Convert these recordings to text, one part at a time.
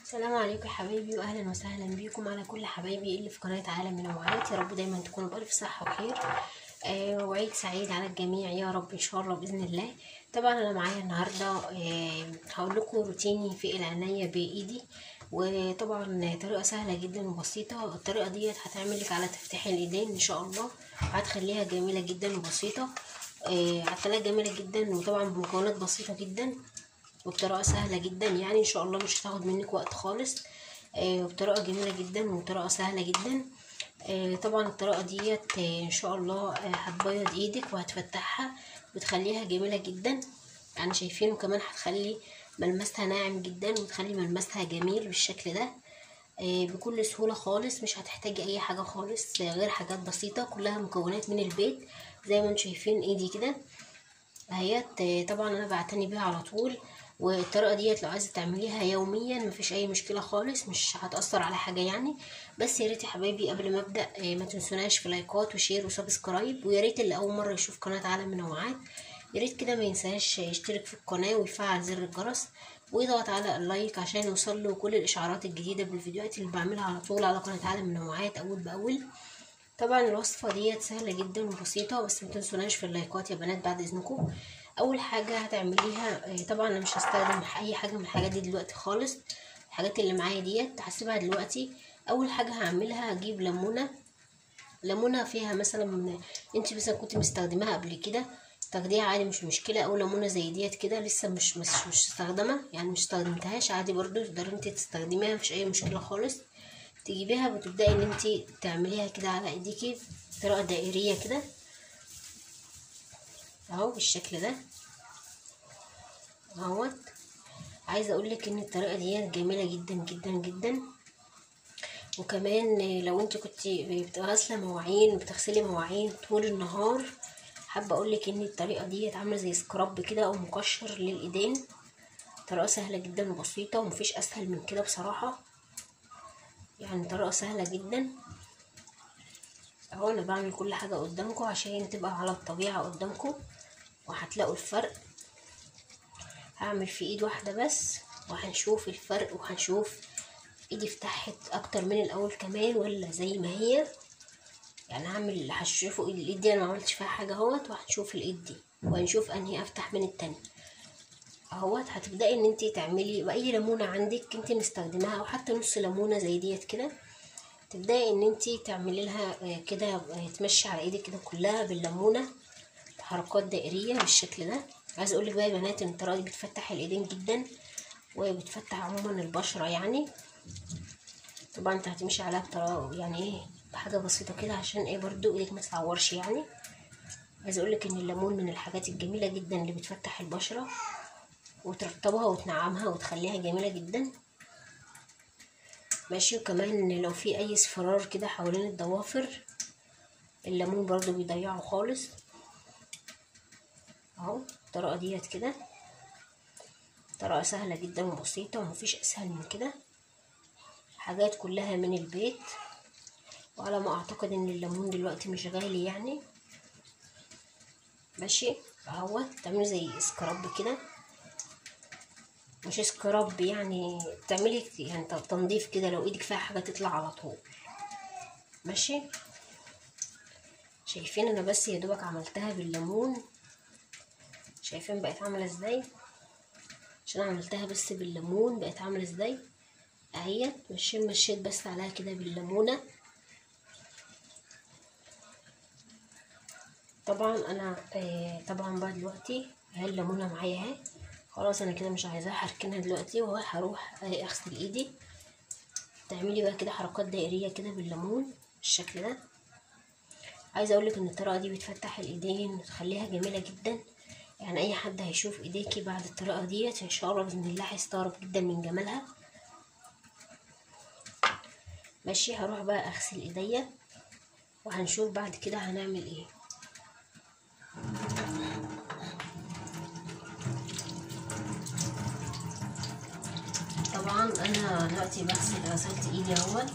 السلام عليكم يا حبايبي واهلا وسهلا بيكم على كل حبايبي اللي في قناه عالم منوعات يا رب دايما تكونوا بالف صحه وخير آه وعيد سعيد على الجميع يا رب ان شاء الله باذن الله طبعا انا معايا النهارده آه هقول لكم روتيني في العنايه بايدي وطبعا طريقه سهله جدا وبسيطه الطريقه ديت هتعمل لك على تفتيح الايدين ان شاء الله هتخليها جميله جدا وبسيطه آه هتخليها جميله جدا وطبعا بمكونات بسيطه جدا وبطريقه سهله جدا يعني ان شاء الله مش هتاخد منك وقت خالص آه وبطريقه جميله جدا وبطريقه سهله جدا آه طبعا الطريقه ديت آه ان شاء الله آه هتبيض ايدك وهتفتحها وتخليها جميله جدا يعني شايفين وكمان هتخلي ملمسها ناعم جدا وتخلي ملمسها جميل بالشكل ده آه بكل سهوله خالص مش هتحتاجي اي حاجه خالص آه غير حاجات بسيطه كلها مكونات من البيت زي ما انتم شايفين ايدي كده اهيت آه طبعا انا بعتني بيها على طول والطريقه ديت لو عايزه تعمليها يوميا مفيش اي مشكله خالص مش هتاثر على حاجه يعني بس يا ريت يا حبايبي قبل ما ابدا ما تنسوناش في لايكات وشير وسبسكرايب ويا ريت اللي اول مره يشوف قناه عالم منوعات يا ريت كده ما ينساش يشترك في القناه ويفعل زر الجرس ويضغط على اللايك عشان يوصل له كل الاشعارات الجديده بالفيديوهات اللي بعملها على طول على قناه عالم منوعات اول باول طبعا الوصفه ديت سهله جدا وبسيطه بس ما تنسوناش في اللايكات يا بنات بعد اذنكم اول حاجه هتعمليها طبعا انا مش هستخدم اي حاجه من الحاجات دي دلوقتي خالص الحاجات اللي معايا ديت هسيبها دلوقتي اول حاجه هعملها هجيب ليمونه ليمونه فيها مثلا انت مثلا كنت مستخدماها قبل كده تاخديها عادي مش مشكله او ليمونه زي ديت كده لسه مش مش مش مستخدمه يعني مش استخدمتهاش عادي برضو تقدري انت تستخدميها مفيش اي مشكله خالص تجيبيها وتبداي ان انت تعمليها كده على ايديكي بطريقه دائريه كده اهو بالشكل ده اهوت عايزه اقولك ان الطريقه دي جميله جدا جدا جدا وكمان لو انت كنت غاسله مواعين بتغسلي مواعين طول النهار حابه اقولك ان الطريقه دي عامله زي سكراب كده او مقشر للايدين طريقه سهله جدا وبسيطه ومفيش اسهل من كده بصراحه يعني طريقه سهله جدا اهو انا بعمل كل حاجه قدامكم عشان تبقى على الطبيعه قدامكم وهتلاقوا الفرق هعمل في ايد واحده بس وهنشوف الفرق وهنشوف ايدي فتحت اكتر من الاول كمان ولا زي ما هي يعني هعمل هشوفوا الايد دي انا ما عملتش فيها حاجه اهوت وهنشوف الايد دي وهنشوف انهي افتح من التانية اهوت هتبداي ان انت تعملي باي ليمونه عندك انت مستخدماها او حتى نص ليمونه زي ديت كده تبداي ان انت تعملي لها كده تمشي على ايدك كده كلها بالليمونه حركات دائريه بالشكل ده عايزه اقول لك بقى يا بنات ان الطريقه دي بتفتح الايدين جدا وبتفتح عموما البشره يعني طبعا انت هتمشي عليها بطريقه يعني ايه بحاجه بسيطه كده عشان ايه برضو ايدك ما تتعورش يعني عايزه اقول لك ان الليمون من الحاجات الجميله جدا اللي بتفتح البشره وترطبها وتنعمها وتخليها جميله جدا ماشي وكمان لو في اي اصفرار كده حوالين الضوافر الليمون برضو بيضيعه خالص اهو الطريقه ديت كده طريقه سهله جدا وبسيطه ومفيش اسهل من كده حاجات كلها من البيت وعلى ما اعتقد ان الليمون دلوقتي مش غالي يعني ماشي اهو تعملي زي سكراب كده مش سكراب يعني تعملي يعني تنظيف كده لو ايدك فيها حاجه تطلع على طول ماشي شايفين انا بس يا دوبك عملتها بالليمون شايفين بقت عامله ازاي عشان عملتها بس بالليمون بقت عامله ازاي اهي مشيت مشيت بس عليها كده بالليمونه طبعا انا آه طبعا بقى دلوقتي اهي الليمونه معايا اهي خلاص انا كده مش عايزاها هركنها دلوقتي وهروح آه اغسل ايدي تعملي بقى كده حركات دائريه كده بالليمون بالشكل ده عايزه اقولك ان الطريقه دي بتفتح الايدين وتخليها جميله جدا يعني اي حد هيشوف ايديكي بعد الطريقه ديت ان شاء الله باذن الله هيستغرب جدا من جمالها ماشي هروح بقى اغسل ايديا وهنشوف بعد كده هنعمل ايه طبعا انا دلوقتي بغسل غسلت ايدي اهوت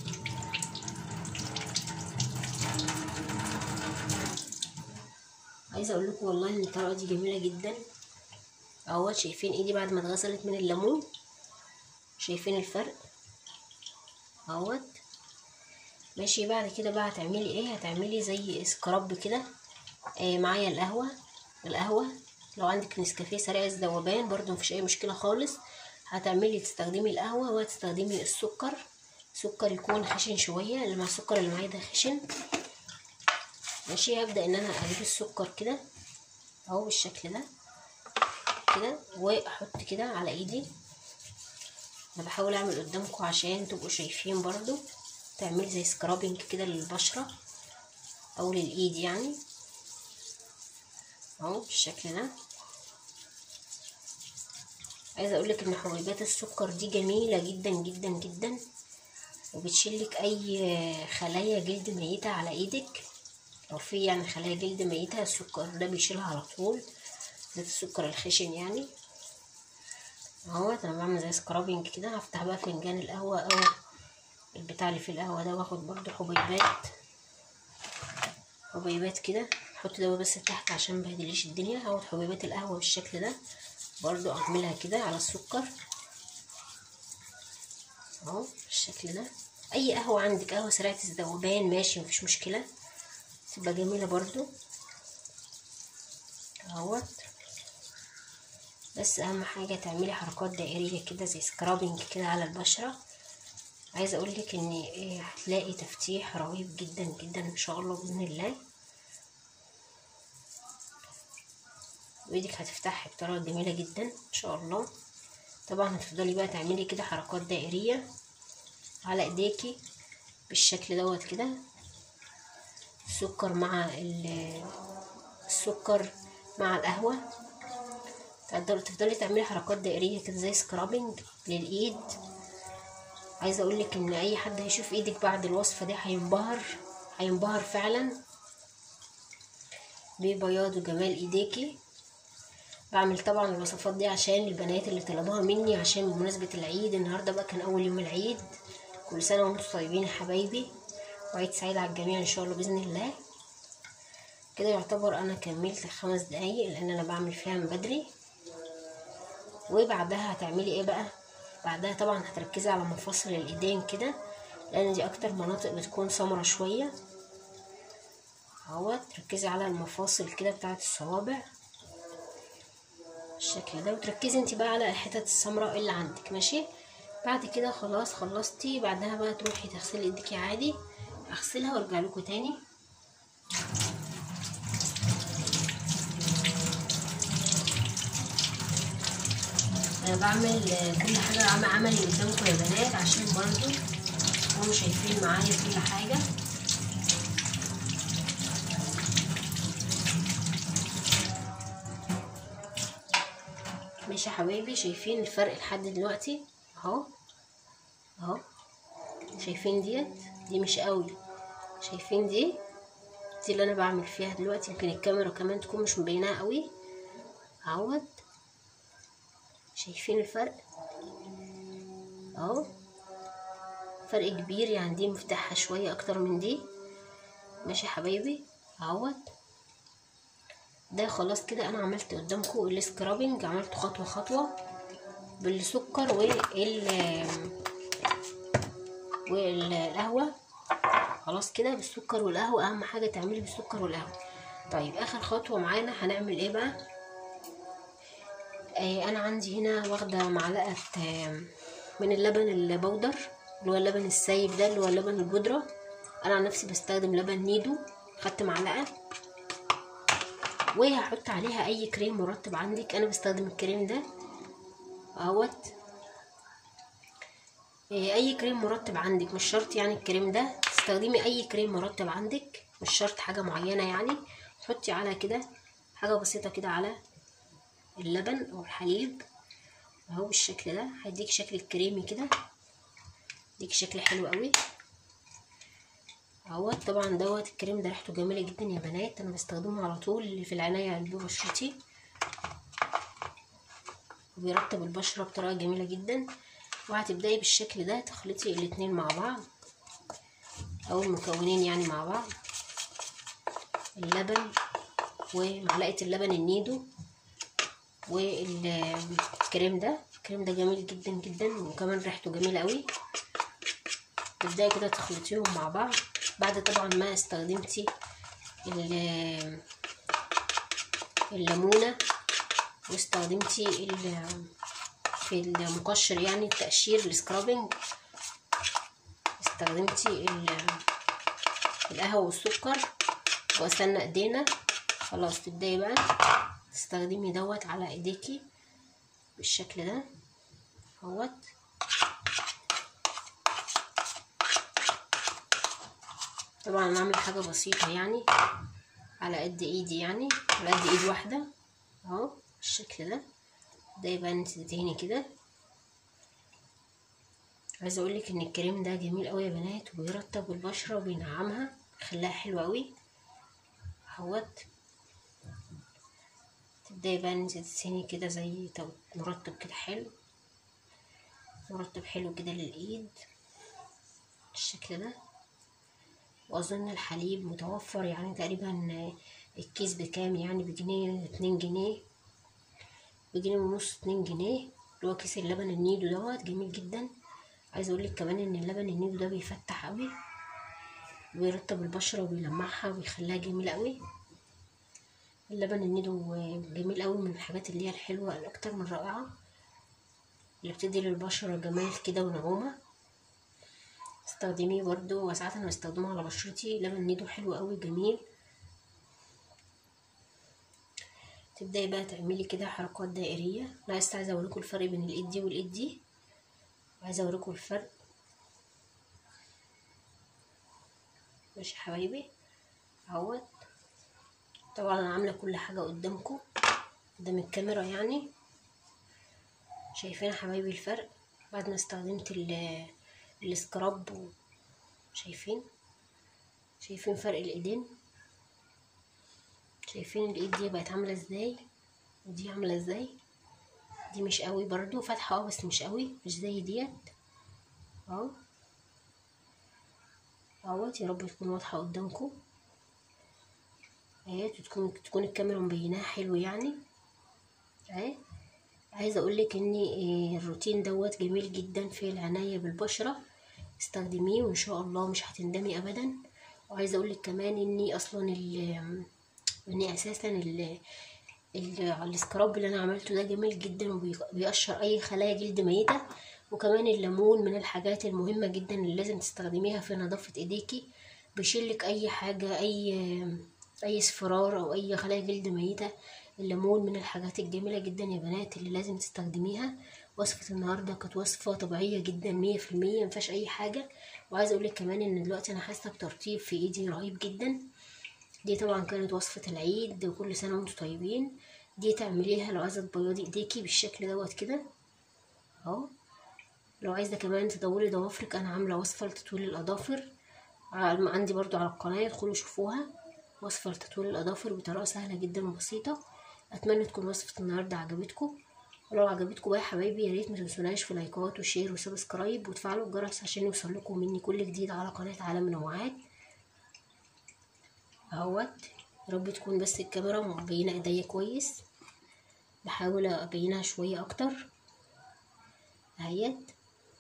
عايزه اقول لكم والله ان الطريقه دي جميله جدا اهوت شايفين ايدي بعد ما اتغسلت من الليمون شايفين الفرق اهوت ماشي بعد كده بقى هتعملي ايه هتعملي زي سكراب كده آه معايا القهوه القهوه لو عندك نسكافيه سريع الذوبان برضو مفيش اي مشكله خالص هتعملي تستخدمي القهوه وهتستخدمي السكر سكر يكون خشن شويه اللي مع السكر اللي معايا ده خشن ماشي هبدا ان انا اجيب السكر كده اهو بالشكل ده كده واحط كده على ايدي انا بحاول اعمل قدامكم عشان تبقوا شايفين برضو تعملي زي سكرابنج كده للبشره او للايد يعني اهو بالشكل ده عايزه اقولك ان حبيبات السكر دي جميله جدا جدا جدا وبتشيلك اي خلايا جلد ميته على ايدك لو في يعني خلايا جلد ميته السكر ده بيشيلها على طول زي السكر الخشن يعني اهو انا بعمل زي سكرابنج كده هفتح بقى فنجان القهوه او البتاع اللي في القهوه ده واخد برضو حبيبات حبيبات كده احط ده بس تحت عشان مبهدليش الدنيا هاخد حبيبات القهوه بالشكل ده برضو اعملها كده على السكر اهو بالشكل ده اي قهوه عندك قهوه سريعه الذوبان ماشي مفيش مشكله تبقى جميله برضو اهوت بس اهم حاجه تعملي حركات دائريه كده زي سكرابنج كده على البشره عايزه اقولك ان إيه هتلاقي تفتيح رهيب جدا جدا ان شاء الله باذن الله وايدك هتفتح بطريقه جميله جدا ان شاء الله طبعا هتفضلي بقى تعملي كده حركات دائريه على ايديكي بالشكل دوت كده السكر مع السكر مع القهوه تفضلي تعملي حركات دائريه كده زي سكرابنج للايد عايزه اقولك ان اي حد هيشوف ايدك بعد الوصفه دي هينبهر هينبهر فعلا ببياض وجمال ايديكي بعمل طبعا الوصفات دي عشان البنات اللي طلبوها مني عشان بمناسبة العيد النهاردة بقى كان أول يوم العيد كل سنة وانتم طيبين يا حبايبي وعيد سعيد على الجميع إن شاء الله بإذن الله كده يعتبر أنا كملت الخمس دقايق لأن أنا بعمل فيها من بدري وبعدها هتعملي ايه بقى بعدها طبعا هتركزي على مفاصل الايدين كده لان دي اكتر مناطق بتكون سمرة شوية اهوت تركزي على المفاصل كده بتاعت الصوابع بالشكل ده وتركزي انت بقى على الحتت السمراء اللي عندك ماشي بعد كده خلاص خلصتي بعدها بقى تروحي تغسلي ايديكي عادي اغسلها وارجع لكم تاني انا بعمل كل حاجه عم عملي قدامكم يا بنات عشان برضو تكونوا شايفين معايا كل حاجه ماشي يا حبايبي شايفين الفرق لحد دلوقتي اهو اهو شايفين ديت دي مش قوي شايفين دي دي اللي انا بعمل فيها دلوقتي يمكن الكاميرا كمان تكون مش مبيناها قوي اهوت شايفين الفرق اهو فرق كبير يعني دي مفتاحها شوية اكتر من دي ماشي يا حبايبي اهوت ده خلاص كده انا عملت قدامكم السكرابنج عملته خطوة خطوة بالسكر وال والقهوة خلاص كده بالسكر والقهوة اهم حاجة تعملي بالسكر والقهوة طيب اخر خطوة معانا هنعمل ايه بقى آه انا عندي هنا واخدة معلقة آه من اللبن البودر اللي هو اللبن السايب ده اللي هو اللبن البودرة انا عن نفسي بستخدم لبن نيدو خدت معلقة وهحط عليها اي كريم مرطب عندك انا بستخدم الكريم ده اهوت اي كريم مرطب عندك مش شرط يعني الكريم ده تستخدمي اي كريم مرطب عندك مش شرط حاجه معينه يعني حطي على كده حاجه بسيطه كده على اللبن او الحليب اهو بالشكل ده هيديك شكل الكريمي كده يديك شكل حلو قوي اهوت طبعا دوت الكريم ده ريحته جميله جدا يا بنات انا بستخدمه على طول في العنايه ببشرتي وبيرطب البشره بطريقه جميله جدا وهتبداي بالشكل ده تخلطي الاتنين مع بعض او المكونين يعني مع بعض اللبن ومعلقه اللبن النيدو والكريم ده الكريم ده جميل جدا جدا وكمان ريحته جميله قوي تبداي كده تخلطيهم مع بعض بعد طبعا ما استخدمتي الليمونه واستخدمتي في المقشر يعني التقشير السكرابنج استخدمتي القهوه والسكر وغسلنا ايدينا خلاص تبداي بقى تستخدمي دوت على ايديكي بالشكل ده اهوت طبعا انا عامله حاجه بسيطه يعني على قد ايدي يعني على قد ايد واحده اهو بالشكل ده ده يبقى انت تدهني كده عايزه اقولك ان الكريم ده جميل قوي يا بنات وبيرطب البشره وبينعمها بيخليها حلوه قوي اهوت تبداي بقى انت تدهني كده زي مرطب كده حلو مرطب حلو كده للايد بالشكل ده واظن الحليب متوفر يعني تقريبا الكيس بكام يعني بجنيه اتنين جنيه بجنيه ونص اتنين جنيه اللي هو كيس اللبن النيدو دوت جميل جدا عايزه اقولك كمان ان اللبن النيدو ده بيفتح قوي بيرطب البشره وبيلمعها وبيخليها جميله قوي اللبن النيدو جميل قوي من الحاجات اللي هي الحلوه الاكتر من رائعه اللي بتدي للبشره جمال كده ونعومه استخدميه برضو وساعات انا بستخدمه على بشرتي لبن نيدو حلو قوي جميل تبداي بقى تعملي كده حركات دائريه انا عايزه عايزه اوريكم الفرق بين الايد دي والايد دي وعايزه اوريكم الفرق ماشي يا حبايبي اهوت طبعا انا عامله كل حاجه قدامكم قدام الكاميرا يعني شايفين يا حبايبي الفرق بعد ما استخدمت السكراب شايفين شايفين فرق الايدين شايفين الايد دي بقت عامله ازاي ودي عامله ازاي دي مش قوي برضو فاتحه اه بس مش قوي مش زي ديت اهو اهوت يا رب تكون واضحه قدامكم اهي تكون تكون الكاميرا مبيناها حلو يعني اهي عايزه اقولك ان الروتين دوت جميل جدا في العنايه بالبشره استخدميه وان شاء الله مش هتندمي ابدا وعايزه اقولك كمان اني اصلا اني اساسا ال السكراب اللي انا عملته ده جميل جدا وبيقشر اي خلايا جلد ميته وكمان الليمون من الحاجات المهمه جدا اللي لازم تستخدميها في نظافه ايديكي بيشيلك اي حاجه اي اي اصفرار او اي خلايا جلد ميته الليمون من الحاجات الجميله جدا يا بنات اللي لازم تستخدميها وصفه النهارده كانت وصفه طبيعيه جدا مية في المية مفيهاش اي حاجه وعايزه اقولك كمان ان دلوقتي انا حاسه بترطيب في ايدي رهيب جدا دي طبعا كانت وصفه العيد وكل سنه وانتم طيبين دي تعمليها لو عايزه تبيضي ايديكي بالشكل دوت كده اهو لو عايزه كمان تطولي ضوافرك انا عامله وصفه لتطويل الاظافر عندي برضو على القناه ادخلوا شوفوها وصفه لتطويل الاظافر بطريقه سهله جدا وبسيطه اتمنى تكون وصفه النهارده عجبتكم ولو عجبتكم بقى يا حبايبي يا ريت ما تنسوناش في لايكات وشير وسبسكرايب وتفعلوا الجرس عشان يوصل لكم مني كل جديد على قناه عالم منوعات اهوت يا رب تكون بس الكاميرا مبينه ايديا كويس بحاول ابينها شويه اكتر اهيت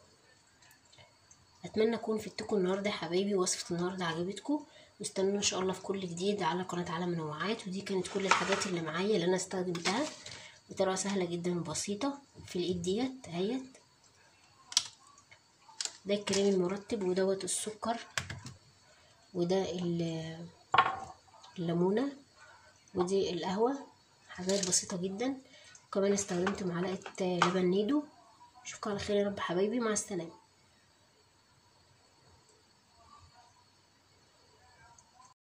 اتمنى اكون فدتكم النهارده يا حبايبي وصفه النهارده عجبتكم واستنونا ان شاء الله في كل جديد على قناه عالم منوعات ودي كانت كل الحاجات اللي معايا اللي انا استخدمتها بطريقه سهله جدا وبسيطه في الايد ديت اهيت ده الكريم المرطب ودوت السكر وده الليمونه ودي القهوه حاجات بسيطه جدا وكمان استخدمت معلقه لبن نيدو اشوفكم على خير يا رب حبايبي مع السلامه